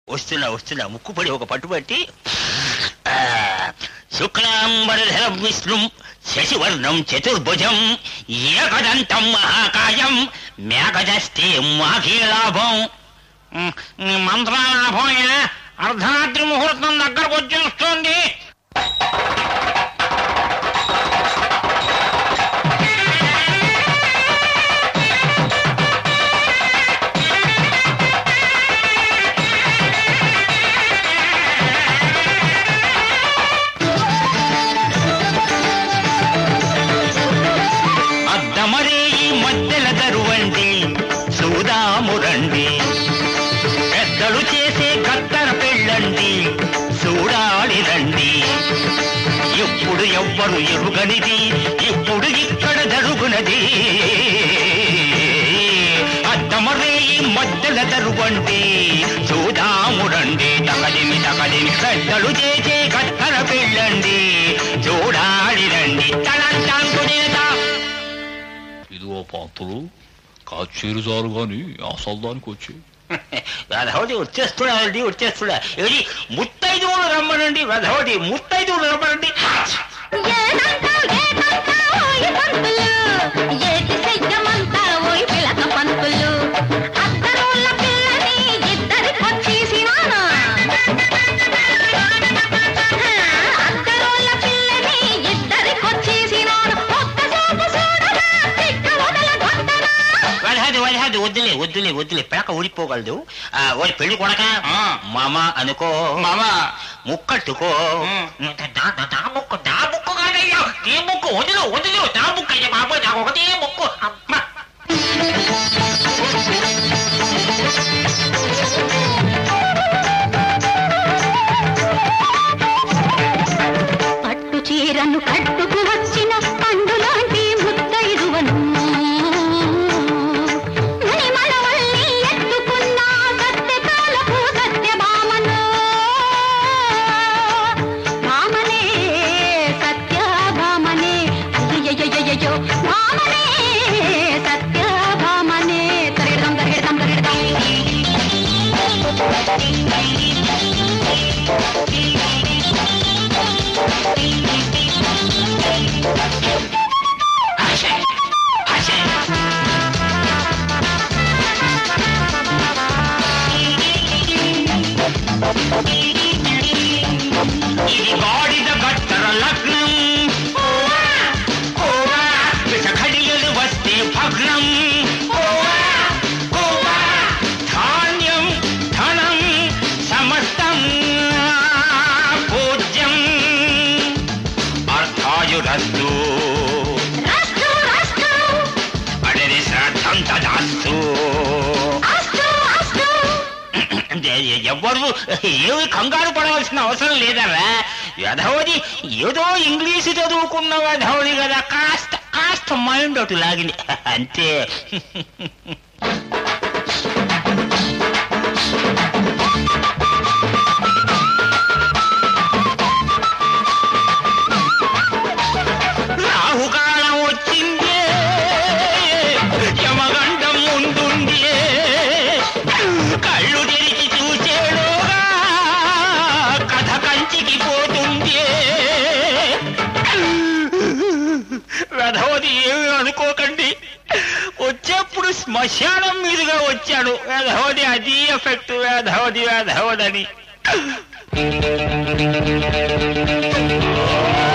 వస్తున్నా వస్తున్నా ముక్కుపడి ఒక పట్టుబట్టి ఆ, శుక్లాంబరధరం విష్ణుం శశివర్ణం చతుర్భుజం ఏకదంతం మహాకాయం మేఘదస్తే మాఖీలాభం మంత్రాలాభం అర్ధరాత్రి ముహూర్తం దగ్గరకు వచ్చేస్తుంది అద్దమరే ఈ మధ్యల దరువండి చూదామురండి పెద్దలు చేసే కత్తర పెళ్ళండి చూడాలి రండి ఎప్పుడు ఎవ్వరు ఎరుగనిది ఇప్పుడు ఇక్కడ జరుగునది అద్దమరే ఈ మధ్యల దరువండి చూదామురండి తగదిమి తగదిమి పెద్దలు చేసే కత్తర పెళ్ళండి చూడాలి రండి తలంటాంకునేదా ఇదిగో పాత్రలు కాచేరు చాలు గాని అసలు దానికి వచ్చి వెధవటి వచ్చేస్తున్నాడండి వచ్చేస్తున్నా ఏది ముత్తైదువులు రమ్మనండి వెధవటి ముత్తైదువులు రమ్మనండి ఏదంటావ్ ఏదంటావ్ ఓయ్ పంతులు ఏటి చెయ్యమంతా ఓయ్ పిలక పంతులు అత్తరోళ్ళ పిల్లని ఇద్దరికొచ్చేసినాను అత్తరోళ్ళ పిల్లని ఇద్దరికొచ్చేసినాను ఒక్క చూపు చూడగా తిక్క వదలగొట్టనా వెధవటి వెధవటి వద్దులే వద్దులే వద్దులే పిలక ఊడిపోగలదు ఆ, ఓయ్ పెళ్లి కొడక మామ అనుకో మామ ముక్కట్టుకో దా దా- దా ముక్కు దా ముక్కు కాదయ్యా నీ ముక్కు వదిలు వదిలు దా ముక్కు అయ్యా బాబోయ్ నాకు ఒకటే ముక్కు అమ్మ పట్టు చీరను కట్టుకు వచ్చిన పండులాంటి ముత్తైదువను మునిమలవల్లి ఎత్తుకున్న సత్యకాలపు సత్యభామను భామనే సత్యభామనే అయ్యయ్యయ్యయ్యో భామనే సత్యభామనే తరిడదాం తరిడదాం తరిడదాం హసే హసే ఇది గాడిద గట్టర లగ్నం విషఘడియలు వస్తే భగ్నం ధాన్యం ధనం సమస్తం పూజ్యం అర్థాయురస్తు రాష్ట్రం రాష్ట్రం అడరి శ్రాద్ధం తదాస్తు అస్తు అస్తు ఎవ్వరు ఏమి కంగారు పడవలసిన అవసరం లేదరా యధవది ఏదో ఇంగ్లీషు చదువుకున్న యధవది కదా కాస్త కాస్త మైండ్ అటు లాగింది అంతే రాహుకాలం వచ్చిందే యమగండం ముందుండే కళ్ళు తెరిచి చూసేలోగా కథ కంచికి పోతుందే రథవతి ఏమి అనుకోకండి వచ్చేప్పుడు శ్మశానం మీదుగా వచ్చాడు వేధవది అది ఎఫెక్ట్ వేధవది వేధవదని